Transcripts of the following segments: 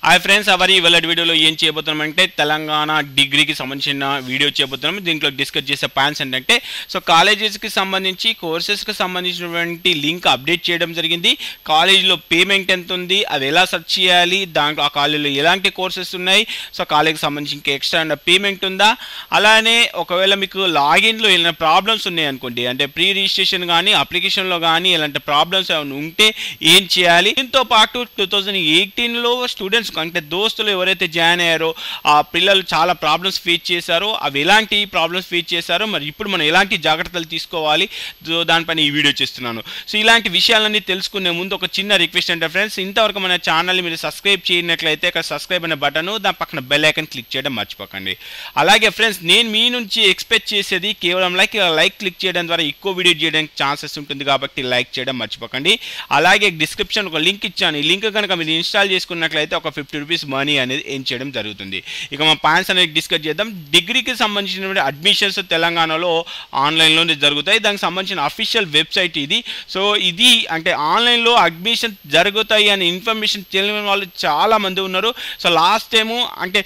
hi friends అవరి ఇవాళ వీడియోలో ఏం చేయబోతున్నాం అంటే తెలంగాణ డిగ్రీకి సంబంధించిన వీడియో చేయబోతున్నాం దీంట్లో డిస్కస్ చేసే పాయింట్స్ ఏంటంటే సో కాలేజెస్కి సంబంధించి కోర్సెస్కి సంబంధించినటువంటి లింక్ అప్డేట్ చేయడం జరిగింది కాలేజీలో పేమెంట్ ఎంత ఉంది అది ఎలా సెర్చ్ చేయాలి దాంట్లో ఆ కాలేజీలో ఎలాంటి కోర్సెస్ ఉన్నాయి సో కాలేజీకి సంబంధించి ఇంకా ఎక్స్ట్రా పేమెంట్ ఉందా అలానే ఒకవేళ మీకు లాగిన్లో ఏమైనా ప్రాబ్లమ్స్ ఉన్నాయి అనుకోండి అంటే ప్రీ రిజిస్ట్రేషన్ కానీ అప్లికేషన్లో కానీ ఇలాంటి ప్రాబ్లమ్స్ ఏమైనా ఉంటే ఏం చేయాలి దీంతో పాటు టూ థౌజండ్ ఎయిటీన్లో స్టూడెంట్స్ అంటే దోస్తులు ఎవరైతే జాయిన్ అయ్యారో ఆ పిల్లలు చాలా ప్రాబ్లమ్స్ ఫేస్ చేశారో అవి ఎలాంటి ప్రాబ్లమ్స్ ఫేస్ చేశారో మరి ఇప్పుడు మనం ఎలాంటి జాగ్రత్తలు తీసుకోవాలి సో దానిపైన ఈ వీడియో చేస్తున్నాను సో ఇలాంటి విషయాలన్నీ తెలుసుకునే ముందు ఒక చిన్న రిక్వెస్ట్ అంటే ఫ్రెండ్స్ ఇంతవరకు మన ఛానల్ని మీరు సబ్స్క్రైబ్ చేయనట్లయితే ఇక్కడ సబ్స్క్రైబ్ అనే బటన్ దాని పక్కన బెల్ ఐకన్ క్లిక్ చేయడం మర్చిపోకండి అలాగే ఫ్రెండ్స్ నేను మీ నుంచి ఎక్స్పెక్ట్ చేసేది కేవలం లైక్ లైక్ క్లిక్ చేయడం ద్వారా ఎక్కువ వీడియో చేయడానికి ఛాన్సెస్ ఉంటుంది కాబట్టి లైక్ చేయడం మర్చిపోకండి అలాగే డిస్క్రిప్షన్ ఒక లింక్ ఇచ్చాను ఈ లింక్ కనుక మీరు ఇన్స్టాల్ చేసుకున్నట్లయితే ఒక ఫిఫ్టీ రూపీస్ మనీ అనేది ఏం చేయడం జరుగుతుంది ఇక మా పాయింట్స్ అనేది డిస్కస్ చేద్దాం డిగ్రీకి సంబంధించిన అడ్మిషన్స్ తెలంగాణలో ఆన్లైన్లోనే జరుగుతాయి దానికి సంబంధించిన అఫీషియల్ వెబ్సైట్ ఇది సో ఇది అంటే ఆన్లైన్లో అడ్మిషన్ జరుగుతాయి అనే ఇన్ఫర్మేషన్ తెలియని వాళ్ళు చాలా మంది ఉన్నారు సో లాస్ట్ టైము అంటే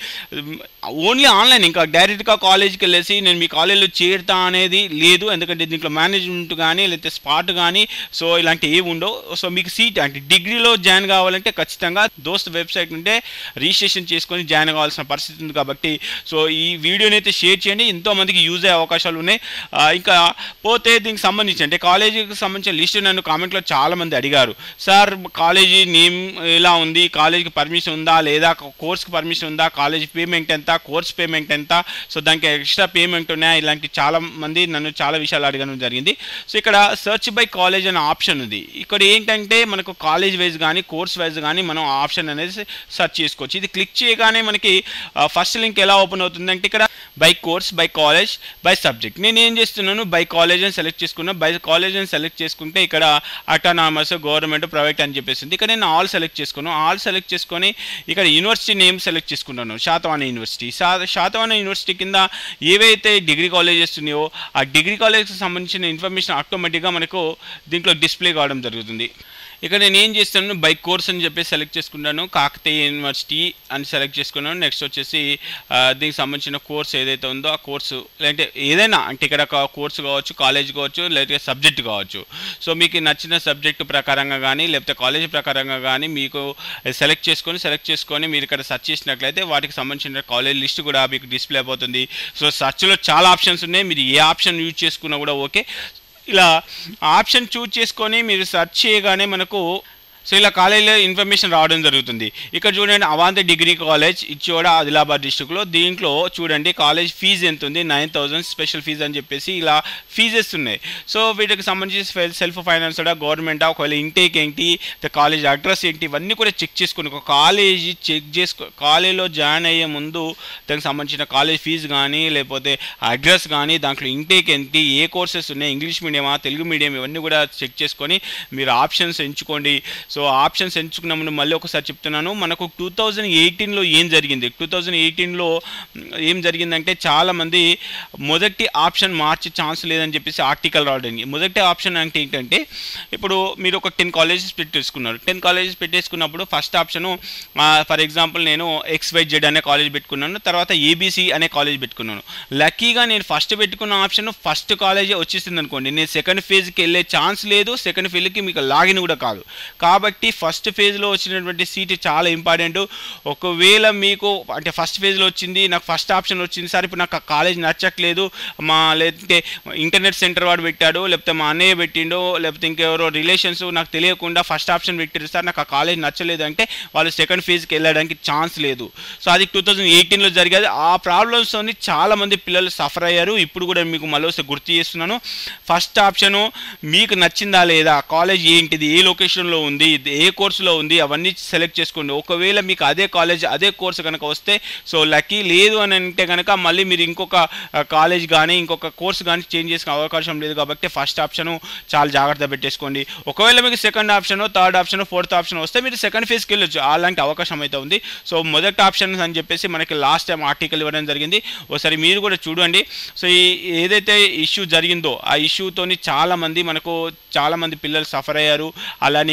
ఓన్లీ ఆన్లైన్ ఇంకా డైరెక్ట్గా కాలేజ్కి వెళ్ళేసి నేను మీ కాలేజీలో చేరుతా అనేది లేదు ఎందుకంటే దీంట్లో మేనేజ్మెంట్ కానీ లేకపోతే స్పాట్ కానీ సో ఇలాంటి ఏవి ఉండవు సో మీకు సీట్ అంటే డిగ్రీలో జాయిన్ కావాలంటే ఖచ్చితంగా దోస్త్ వెబ్సైట్ నుండే రిజిస్ట్రేషన్ చేసుకొని జాయిన్ కావాల్సిన పరిస్థితి ఉంది కాబట్టి సో ఈ వీడియోని అయితే షేర్ చేయండి ఎంతో మందికి యూజ్ అయ్యే అవకాశాలు ఉన్నాయి ఆ, ఇంకా పోతే దీనికి సంబంధించి అంటే కాలేజీకి సంబంధించిన లిస్ట్ నన్ను కామెంట్లో చాలా మంది అడిగారు సార్ కాలేజీ నేమ్ ఎలా ఉంది కాలేజీకి పర్మిషన్ ఉందా లేదా కోర్స్కి పర్మిషన్ ఉందా కాలేజీ పేమెంట్ ఎంత కోర్స్ పేమెంట్ ఎంత సో దానికి ఎక్స్ట్రా పేమెంట్ ఉన్నాయా ఇలాంటి చాలా మంది నన్ను చాలా విషయాలు అడగడం జరిగింది సో ఇక్కడ సెర్చ్ బై కాలేజ్ అనే ఆప్షన్ ఉంది ఇక్కడ ఏంటంటే మనకు కాలేజ్ వైజ్ కానీ కోర్స్ వైజ్ కానీ మనం ఆప్షన్ అనేది సెర్చ్ చేసుకోవచ్చు ఇది క్లిక్ చేయగానే మనకి ఫస్ట్ లింక్ ఎలా ఓపెన్ అవుతుందంటే ఇక్కడ by course by college by subject నేను ఏం చేస్తున్నాను బై కాలేజ్ అని సెలెక్ట్ చేసుకున్నా బై కాలేజ్ అని సెలెక్ట్ చేసుకుంటే ఇక్కడ అటానామస్ గవర్నమెంట్ ప్రైవేట్ అని చెప్పేసింది ఇక్కడ నేను ఆల్ సెలెక్ట్ చేసుకున్నాను ఆల్ సెలెక్ట్ చేసుకొని ఇక్కడ యూనివర్సిటీ నేమ్ సెలెక్ట్ చేసుకున్నాను శాతవాన యూనివర్సిటీ శా శాతవాన యూనివర్సిటీ కింద ఏవైతే డిగ్రీ కాలేజెస్ ఉన్నాయో ఆ డిగ్రీ కాలేజ్కి సంబంధించిన ఇన్ఫర్మేషన్ ఆటోమేటిక్గా మనకు దీంట్లో డిస్ప్లే కావడం జరుగుతుంది ఇక్కడ నేను ఏం చేస్తాను బై కోర్స్ అని చెప్పి సెలెక్ట్ చేసుకున్నాను కాకతీయ యూనివర్సిటీ అని సెలెక్ట్ చేసుకున్నాను నెక్స్ట్ వచ్చేసి ఆ, దీనికి సంబంధించిన కోర్స్ ఏదైతే ఉందో ఆ కోర్సు లేదంటే ఏదైనా అంటే ఇక్కడ ఒక కోర్సు కావచ్చు కాలేజ్ కావచ్చు లేకపోతే సబ్జెక్ట్ కావచ్చు సో మీకు నచ్చిన సబ్జెక్ట్ ప్రకారంగా కానీ లేకపోతే కాలేజ్ ప్రకారంగా కానీ మీకు సెలెక్ట్ చేసుకొని సెలెక్ట్ చేసుకొని మీరు ఇక్కడ సెర్చ్ చేసినట్లయితే వాటికి సంబంధించిన కాలేజ్ లిస్ట్ కూడా మీకు డిస్ప్లే అయిపోతుంది సో సెర్చ్లో చాలా ఆప్షన్స్ ఉన్నాయి మీరు ఏ ఆప్షన్ యూజ్ చేసుకున్నా కూడా ఓకే ఇలా ఆప్షన్ చూజ్ చేసుకొని మీరు సెర్చ్ చేయగానే మనకు సో ఇలా కాలేజీలో ఇన్ఫర్మేషన్ రావడం జరుగుతుంది ఇక్కడ చూడండి అవాంతి డిగ్రీ కాలేజ్ ఇచ్చోడ ఆదిలాబాద్ డిస్టిక్లో దీంట్లో చూడండి కాలేజ్ ఫీజు ఎంత ఉంది నైన్ థౌజండ్ స్పెషల్ ఫీజు అని చెప్పేసి ఇలా ఫీజెస్ ఉన్నాయి సో వీటికి సంబంధించి సెల్ఫ్ ఫైనాన్స్ గవర్నమెంట్ ఒకవేళ ఇంటేక్ ఏంటి కాలేజ్ అడ్రస్ ఏంటి ఇవన్నీ కూడా చెక్ చేసుకుని ఒక కాలేజీ చెక్ చేసుకో కాలేజీలో జాయిన్ అయ్యే ముందు దానికి సంబంధించిన కాలేజ్ ఫీజు కానీ లేకపోతే అడ్రస్ కానీ దాంట్లో ఇంటేక్ ఏంటి ఏ కోర్సెస్ ఉన్నాయి ఇంగ్లీష్ మీడియమా తెలుగు మీడియం ఇవన్నీ కూడా చెక్ చేసుకొని మీరు ఆప్షన్స్ ఎంచుకోండి సో ఆప్షన్స్ ఎంచుకున్న ముందు మళ్ళీ ఒకసారి చెప్తున్నాను మనకు టూ థౌజండ్ ఎయిటీన్లో ఏం జరిగింది టూ థౌజండ్ ఎయిటీన్లో ఏం జరిగిందంటే చాలామంది మొదటి ఆప్షన్ మార్చే ఛాన్స్ లేదని చెప్పేసి ఆర్టికల్ రావడం మొదటి ఆప్షన్ అంటే ఏంటంటే ఇప్పుడు మీరు ఒక టెన్ కాలేజెస్ పెట్టేసుకున్నారు టెన్ కాలేజెస్ పెట్టేసుకున్నప్పుడు ఫస్ట్ ఆప్షను ఫర్ ఎగ్జాంపుల్ నేను ఎక్స్వైజెడ్ అనే కాలేజ్ పెట్టుకున్నాను తర్వాత ఏబీసీ అనే కాలేజ్ పెట్టుకున్నాను లక్కీగా నేను ఫస్ట్ పెట్టుకున్న ఆప్షన్ ఫస్ట్ కాలేజే వచ్చేసింది అనుకోండి నేను సెకండ్ ఫేజ్కి వెళ్ళే ఛాన్స్ లేదు సెకండ్ ఫేజ్కి మీకు లాగిన్ కూడా కాదు కాబట్టి ఫస్ట్ ఫేజ్లో వచ్చినటువంటి సీట్ చాలా ఇంపార్టెంట్ ఒకవేళ మీకు అంటే ఫస్ట్ ఫేజ్లో వచ్చింది నాకు ఫస్ట్ ఆప్షన్ వచ్చింది సార్ ఇప్పుడు నాకు ఆ కాలేజ్ నచ్చట్లేదు మా లేదంటే ఇంటర్నెట్ సెంటర్ వాడు పెట్టాడు లేకపోతే మా అన్నయ్య పెట్టిండో లేకపోతే ఇంకెవరో రిలేషన్స్ నాకు తెలియకుండా ఫస్ట్ ఆప్షన్ పెట్టారు సార్ నాకు ఆ కాలేజ్ నచ్చలేదు అంటే వాళ్ళు సెకండ్ ఫేజ్కి వెళ్ళడానికి ఛాన్స్ లేదు సో అది టూ థౌజండ్ ఎయిటీన్లో జరిగేది ఆ ప్రాబ్లమ్స్తోని చాలామంది పిల్లలు సఫర్ అయ్యారు ఇప్పుడు కూడా మీకు మళ్ళీ ఒకసారి గుర్తు చేస్తున్నాను ఫస్ట్ ఆప్షను మీకు నచ్చిందా లేదా కాలేజ్ ఏంటిది ఏ లొకేషన్లో ఉంది ఇది ఏ కోర్సులో ఉంది అవన్నీ సెలెక్ట్ చేసుకోండి ఒకవేళ మీకు అదే కాలేజ్ అదే కోర్సు కనుక వస్తే సో లక్కీ లేదు అని అంటే కనుక మళ్ళీ మీరు ఇంకొక కాలేజ్ కానీ ఇంకొక కోర్స్ కానీ చేంజ్ చేసుకునే అవకాశం లేదు కాబట్టి ఫస్ట్ ఆప్షన్ చాలా జాగ్రత్త పెట్టేసుకోండి ఒకవేళ మీకు second option third option fourth option వస్తే మీరు సెకండ్ ఫేజ్కి వెళ్ళొచ్చు అలాంటి అవకాశం అయితే ఉంది సో మొదటి ఆప్షన్ అని చెప్పేసి మనకి లాస్ట్ టైం ఆర్టికల్ ఇవ్వడం జరిగింది ఒకసారి మీరు కూడా చూడండి సో ఈ ఏదైతే ఇష్యూ జరిగిందో ఆ ఇష్యూతోని చాలామంది మనకు చాలామంది పిల్లలు సఫర్ అయ్యారు అలానే ఎంసెట్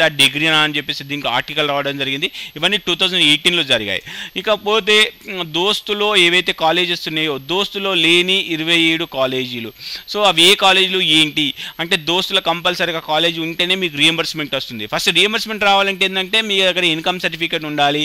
డిగ్రీనా అని చెప్పేసి దీనికి ఆర్టికల్ రావడం జరిగింది ఇవన్నీ టూ థౌజండ్ ఎయిటీన్లో జరిగాయి ఇకపోతే మ్, దోస్తులో ఏవైతే కాలేజెస్ ఉన్నాయో దోస్తులో లేని ఇరవై ఏడు కాలేజీలు సో అవి ఏ కాలేజీలు ఏంటి అంటే దోస్తుల కంపల్సరీగా కాలేజీ ఉంటేనే మీకు రియంబర్స్మెంట్ వస్తుంది ఫస్ట్ రియంబర్స్మెంట్ రావాలంటే ఏంటంటే మీ దగ్గర ఇన్కమ్ సర్టిఫికేట్ ఉండాలి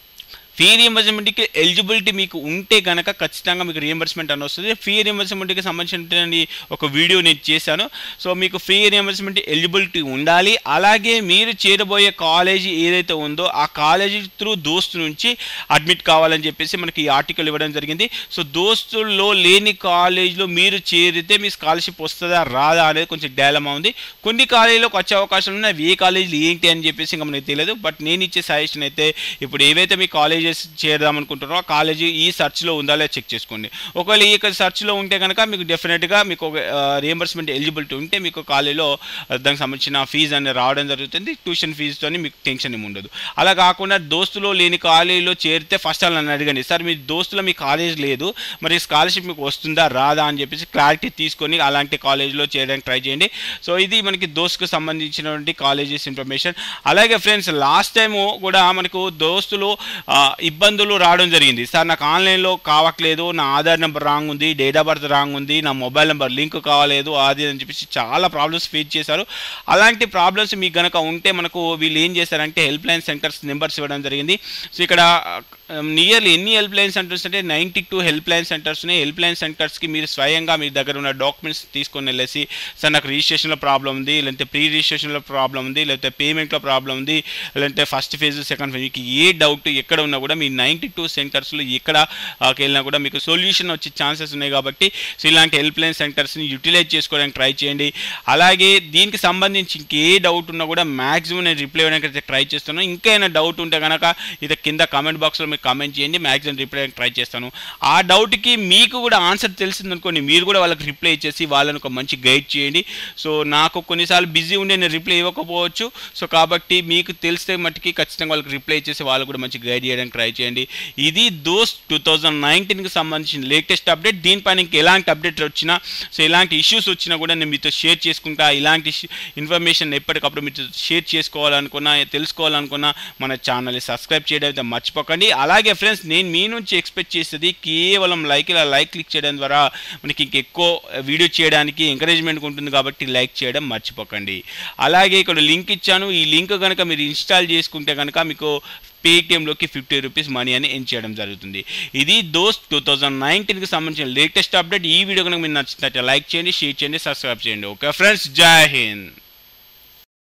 ఫీ రియంబర్స్మెంట్కి ఎలిజిబిలిటీ మీకు ఉంటే కనుక ఖచ్చితంగా మీకు రియంబర్స్మెంట్ అని వస్తుంది ఫీ రియంబర్స్మెంట్కి సంబంధించిన ఒక వీడియో నేను చేశాను సో మీకు ఫీ రియంబర్స్మెంట్ ఎలిజిబిలిటీ ఉండాలి అలాగే మీరు చేరబోయే కాలేజీ ఏదైతే ఉందో ఆ కాలేజీ త్రూ దోస్తు నుంచి అడ్మిట్ కావాలని చెప్పేసి మనకి ఈ ఆర్టికల్ ఇవ్వడం జరిగింది సో దోస్తుల్లో లేని కాలేజీలో మీరు చేరితే మీ స్కాలర్షిప్ వస్తుందా రాదా అనేది కొంచెం డైలమా ఉంది కొన్ని కాలేజీలోకి వచ్చే అవకాశాలు ఉన్నాయి అవి ఏ కాలేజీలు ఏంటి అని చెప్పేసి ఇంకా మనకి తెలియదు బట్ నేను ఇచ్చే సజెషన్ అయితే ఇప్పుడు ఏవైతే మీ కాలేజెస్ చేరదాం అనుకుంటారో ఆ కాలేజీ ఈ సెర్చ్లో ఉందా లేదా చెక్ చేసుకోండి ఒకవేళ ఈ సెర్చ్లో ఉంటే కనుక మీకు డెఫినెట్గా మీకు ఒక రియంబర్స్మెంట్ ఎలిజిబిలిటీ ఉంటే మీకు కాలేజీలో ఆ, దానికి సంబంధించిన ఫీజు అనేది రావడం జరుగుతుంది ట్యూషన్ ఫీజుతో మీకు టెన్షన్ ఏమి ఉండదు అలా కాకుండా దోస్తులో లేని కాలేజీలో చేరితే ఫస్ట్ వాళ్ళు నన్ను అడగండి సార్ మీ దోస్తులో మీ కాలేజ్ లేదు మరి స్కాలర్షిప్ మీకు వస్తుందా రాదా అని చెప్పేసి క్లారిటీ తీసుకొని అలాంటి కాలేజీలో చేయడానికి ట్రై చేయండి సో ఇది మనకి దోస్తుకు సంబంధించినటువంటి కాలేజెస్ ఇన్ఫర్మేషన్ అలాగే ఫ్రెండ్స్ లాస్ట్ టైము కూడా మనకు దోస్తులు ఆ, ఇబ్బందులు రావడం జరిగింది సార్ నాకు ఆన్లైన్లో కావట్లేదు నా ఆధార్ నెంబర్ రాంగ్ ఉంది డేట్ ఆఫ్ బర్త్ రాంగ్ ఉంది నా మొబైల్ నెంబర్ లింక్ కావలేదు అది అని చెప్పేసి చాలా ప్రాబ్లమ్స్ ఫేస్ చేశారు అలాంటి ప్రాబ్లమ్స్ మీకు గనక ఉంటే మనకు వీళ్ళు ఏం చేశారంటే హెల్ప్ లైన్ సెంటర్స్ నెంబర్స్ ఇవ్వడం జరిగింది సో ఇక్కడ నియర్లీ ఎన్ని హెల్ప్ లైన్ సెంటర్స్ అంటే ninety two help line centres ఉన్నాయి హెల్ప్ లైన్ సెంటర్స్కి మీరు స్వయంగా మీ దగ్గర ఉన్న డాక్యుమెంట్స్ తీసుకొని వెళ్ళేసి సార్ నాకు రిజిస్ట్రేషన్లో ప్రాబ్లం ఉంది లేదంటే ప్రీ రిజిస్ట్రేషన్లో ప్రాబ్లం ఉంది లేకపోతే పేమెంట్లో ప్రాబ్లం ఉంది లేదంటే ఫస్ట్ ఫేజ్ సెకండ్ ఫేజ్ మీకు ఏ డౌట్ ఎక్కడ ఉన్నా కూడా మీ నైంటీ టూ సెంటర్స్లో ఎక్కడ ఆ, వెళ్ళినా కూడా మీకు సొల్యూషన్ వచ్చే ఛాన్సెస్ ఉన్నాయి కాబట్టి సో ఇలాంటి హెల్ప్ లైన్ సెంటర్స్ని యూటిలైజ్ చేసుకోవడానికి ట్రై చేయండి అలాగే దీనికి సంబంధించి ఇంకే డౌట్ ఉన్నా కూడా మ్యాక్సిమం నేను రిప్లై ఇవ్వడానికి అయితే ట్రై చేస్తాను ఇంకా ఏమైనా డౌట్ ఉంటే కనుక ఇది కింద కామెంట్ బాక్స్లో మీకు కామెంట్ చేయండి మ్యాక్సిమం రిప్లై ఇవ్వడానికి ట్రై చేస్తాను ఆ డౌట్కి మీకు కూడా ఆన్సర్ తెలిసిందనుకోండి మీరు కూడా వాళ్ళకి రిప్లై ఇచ్చేసి వాళ్ళని ఒక మంచి గైడ్ చేయండి సో నాకు కొన్నిసార్లు బిజీ ఉండి నేను రిప్లై ఇవ్వకపోవచ్చు సో కాబట్టి మీకు తెలిస్తే మట్టుకి ఖచ్చితంగా వాళ్ళకి రిప్లై ఇచ్చేసి వాళ్ళు కూడా మంచి గైడ్ చేయడానికి ట్రై చేయండి ఇది దోస్ టూ థౌజండ్ నైన్టీన్కి సంబంధించిన లేటెస్ట్ అప్డేట్ దీనిపైన ఇంకా ఎలాంటి అప్డేట్ వచ్చినా సో ఎలాంటి ఇష్యూస్ వచ్చినా కూడా నేను మీతో షేర్ చేసుకుంటా ఇలాంటి ఇన్ఫర్మేషన్ ఎప్పటికప్పుడు మీతో షేర్ చేసుకోవాలనుకున్నా తెలుసుకోవాలనుకున్నా మన ఛానల్ని సబ్స్క్రైబ్ చేయడం అయితే మర్చిపోకండి అలాగే ఫ్రెండ్స్ నేను మీ నుంచి ఎక్స్పెక్ట్ చేసేది కేవలం లైక్ ఇలా లైక్ క్లిక్ చేయడం ద్వారా మనకి ఇంకెక్కువ వీడియో చేయడానికి ఎంకరేజ్మెంట్ ఉంటుంది కాబట్టి లైక్ చేయడం మర్చిపోకండి అలాగే ఇక్కడ లింక్ ఇచ్చాను ఈ లింక్ కనుక మీరు ఇన్స్టాల్ చేసుకుంటే కనుక మీకు పేటిఎంలోకి ఫిఫ్టీ రూపీస్ మనీ అని ఎన్ చేయడం జరుగుతుంది ఇది దోస్త్ టూ థౌజండ్ నైన్టీన్కి సంబంధించిన లేటెస్ట్ అప్డేట్ ఈ వీడియో కనుక మీరు నచ్చినట్లయితే లైక్ చేయండి షేర్ చేయండి సబ్స్క్రైబ్ చేయండి ఓకే ఫ్రెండ్స్ జై హింద్